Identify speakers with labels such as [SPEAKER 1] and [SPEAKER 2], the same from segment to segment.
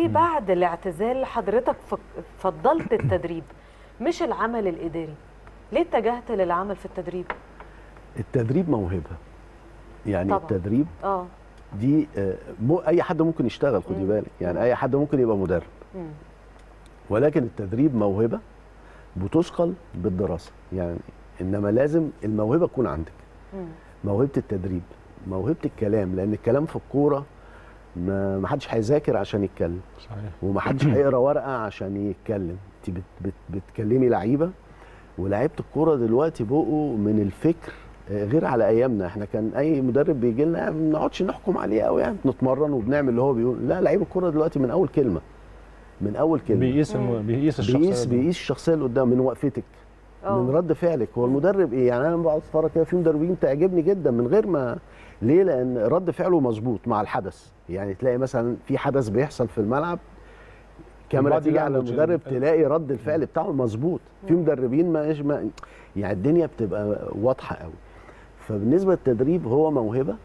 [SPEAKER 1] ليه بعد الاعتزال حضرتك ف- فضلت التدريب مش العمل الاداري ليه اتجهت للعمل في التدريب
[SPEAKER 2] التدريب موهبه يعني
[SPEAKER 1] طبعاً.
[SPEAKER 2] طبعا. التدريب
[SPEAKER 1] اه
[SPEAKER 2] دي آه، مو اي حد ممكن يشتغل خدي
[SPEAKER 1] مم.
[SPEAKER 2] بالك يعني اي حد ممكن يبقى مدرب
[SPEAKER 1] مم.
[SPEAKER 2] ولكن التدريب موهبه بتثقل بالدراسه يعني انما لازم الموهبه تكون عندك
[SPEAKER 1] مم.
[SPEAKER 2] موهبه التدريب موهبه الكلام لان الكلام في الكوره ما ما حدش هيذاكر عشان يتكلم
[SPEAKER 3] صحيح
[SPEAKER 2] وما حدش هيقرا ورقه عشان يتكلم انت بت بت بتكلمي لعيبه ولاعيبه الكوره دلوقتي بقوا من الفكر آه، غير على ايامنا احنا كان اي مدرب بيجي لنا ما بنقعدش نحكم عليه قوي يعني بنتمرن وبنعمل اللي هو بيقول لا لعيب الكوره دلوقتي من اول كلمه من اول كلمه
[SPEAKER 3] بيقيس الم... بيقيس الشخصيه
[SPEAKER 2] بيقيس
[SPEAKER 3] دي.
[SPEAKER 2] بيقيس الشخصيه اللي قدام من وقفتك
[SPEAKER 1] آه.
[SPEAKER 2] من رد فعلك هو المدرب ايه يعني انا بقعد اتفرج كده في مدربين تعجبني جدا من غير ما ليه لان رد فعله مظبوط مع الحدث يعني تلاقي مثلا في حدث بيحصل في الملعب كاميرا
[SPEAKER 3] البادي
[SPEAKER 2] تيجي على
[SPEAKER 3] لانجوج
[SPEAKER 2] المدرب
[SPEAKER 3] ال-
[SPEAKER 2] تلاقي رد الفعل بتاعه مظبوط في مدربين ما ما يعني الدنيا بتبقى واضحه قوي فبالنسبه للتدريب هو موهبه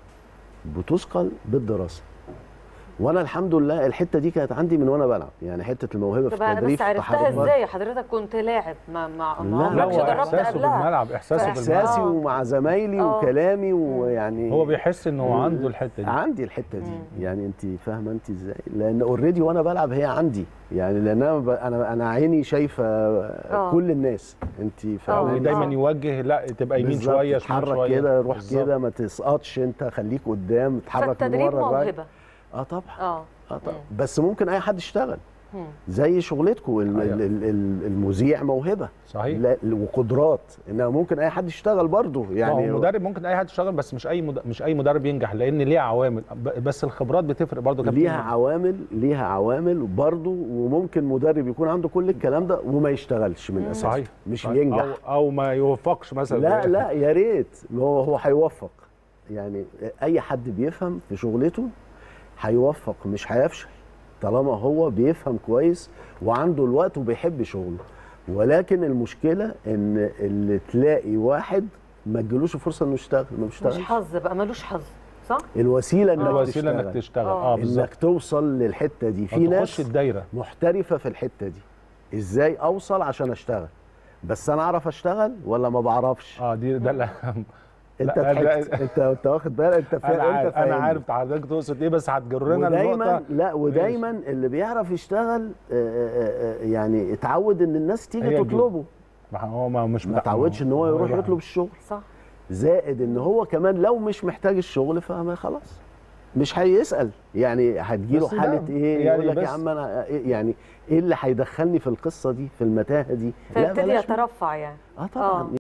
[SPEAKER 2] بتثقل بالدراسه وانا الحمد لله الحته دي كانت عندي من وانا بلعب يعني حته الموهبه في
[SPEAKER 1] طب انا
[SPEAKER 2] التدريب
[SPEAKER 1] بس
[SPEAKER 2] في
[SPEAKER 1] عرفتها
[SPEAKER 2] التحرك
[SPEAKER 1] ازاي حضرتك كنت لاعب ما ما
[SPEAKER 2] لا،
[SPEAKER 1] ما
[SPEAKER 3] لا
[SPEAKER 1] عمركش
[SPEAKER 3] هو
[SPEAKER 1] دربت
[SPEAKER 3] احساسه
[SPEAKER 1] قبلها
[SPEAKER 3] بالملعب احساسه
[SPEAKER 1] فإحساس-
[SPEAKER 3] بالملعب
[SPEAKER 2] احساسي
[SPEAKER 1] آه.
[SPEAKER 2] ومع زمايلي
[SPEAKER 1] آه.
[SPEAKER 2] وكلامي ويعني
[SPEAKER 3] هو بيحس ان هو عنده الحته دي
[SPEAKER 2] عندي الحته دي
[SPEAKER 1] مم.
[SPEAKER 2] يعني انت فاهمه انت ازاي لان اوريدي وانا بلعب هي عندي يعني لان انا ب- انا انا عيني شايفه كل الناس انت
[SPEAKER 1] آه.
[SPEAKER 2] فاهمه
[SPEAKER 3] ودايما
[SPEAKER 1] آه.
[SPEAKER 3] يوجه لا تبقى يمين
[SPEAKER 2] بالظبط،
[SPEAKER 3] شويه شمال
[SPEAKER 2] اتحرك
[SPEAKER 3] شويه
[SPEAKER 2] كده روح
[SPEAKER 3] بالظبط.
[SPEAKER 2] كده ما تسقطش انت خليك قدام اتحرك من
[SPEAKER 1] فالتدريب
[SPEAKER 2] ورا الرايت.
[SPEAKER 1] موهبه
[SPEAKER 2] اه طبعا
[SPEAKER 1] اه
[SPEAKER 2] اه طبعا بس ممكن اي حد يشتغل
[SPEAKER 1] مم.
[SPEAKER 2] زي شغلتكم ال-
[SPEAKER 3] أيوة.
[SPEAKER 2] ال- ال- ال- المذيع موهبه
[SPEAKER 3] صحيح
[SPEAKER 2] لا وقدرات انما ممكن اي حد يشتغل برضه
[SPEAKER 3] يعني
[SPEAKER 2] يعني
[SPEAKER 3] هو مدرب ممكن اي حد يشتغل بس مش اي مد... مش اي مدرب ينجح لان ليه عوامل ب- بس الخبرات بتفرق برضه كابتن
[SPEAKER 2] ليها عوامل ليها عوامل برضه وممكن مدرب يكون عنده كل الكلام ده وما يشتغلش من اساسه
[SPEAKER 3] صحيح
[SPEAKER 2] مش
[SPEAKER 3] صحيح.
[SPEAKER 2] ينجح
[SPEAKER 3] او او ما يوفقش مثلا
[SPEAKER 2] لا لا يا ريت هو هو هيوفق يعني اي حد بيفهم في شغلته هيوفق مش هيفشل طالما هو بيفهم كويس وعنده الوقت وبيحب شغله ولكن المشكله ان اللي تلاقي واحد ما تجيلوش فرصه انه يشتغل ما
[SPEAKER 1] مش
[SPEAKER 2] بيشتغلش
[SPEAKER 1] حظ بقى ملوش حظ صح
[SPEAKER 2] الوسيله انك
[SPEAKER 3] الوسيله
[SPEAKER 2] تشتغل
[SPEAKER 3] انك تشتغل
[SPEAKER 1] آه.
[SPEAKER 3] اه بالظبط
[SPEAKER 2] انك توصل للحته دي في
[SPEAKER 3] أو تخش
[SPEAKER 2] ناس
[SPEAKER 3] الدايره
[SPEAKER 2] محترفه في الحته دي ازاي اوصل عشان اشتغل بس انا اعرف اشتغل ولا ما بعرفش
[SPEAKER 3] اه دي ده الاهم
[SPEAKER 2] انت
[SPEAKER 3] لا، لا،
[SPEAKER 2] ضحكت انت انت واخد بالك انت فا...
[SPEAKER 3] انا
[SPEAKER 2] انت
[SPEAKER 3] عارف انا
[SPEAKER 2] فاهمني.
[SPEAKER 3] عارف حضرتك تقصد ايه بس هتجرنا
[SPEAKER 2] ودايما
[SPEAKER 3] لنقطه
[SPEAKER 2] لا ودايما اللي بيعرف يشتغل آه، آه، آه، يعني اتعود ان الناس تيجي
[SPEAKER 3] هي دي.
[SPEAKER 2] تطلبه
[SPEAKER 3] ما هو ما مش
[SPEAKER 2] ما اتعودش ان هو يروح يطلب الشغل
[SPEAKER 1] صح
[SPEAKER 2] زائد ان هو كمان لو مش محتاج الشغل فما خلاص مش هيسال يعني هتجيله
[SPEAKER 3] بس ده
[SPEAKER 2] حاله ايه
[SPEAKER 3] يعني
[SPEAKER 2] يقول لك يا
[SPEAKER 3] بس-
[SPEAKER 2] عم انا إيه يعني ايه اللي هيدخلني في القصه دي في المتاهه دي لا
[SPEAKER 1] فيبتدي
[SPEAKER 2] بلاش
[SPEAKER 1] يترفع يعني
[SPEAKER 2] اه طبعا
[SPEAKER 1] آه.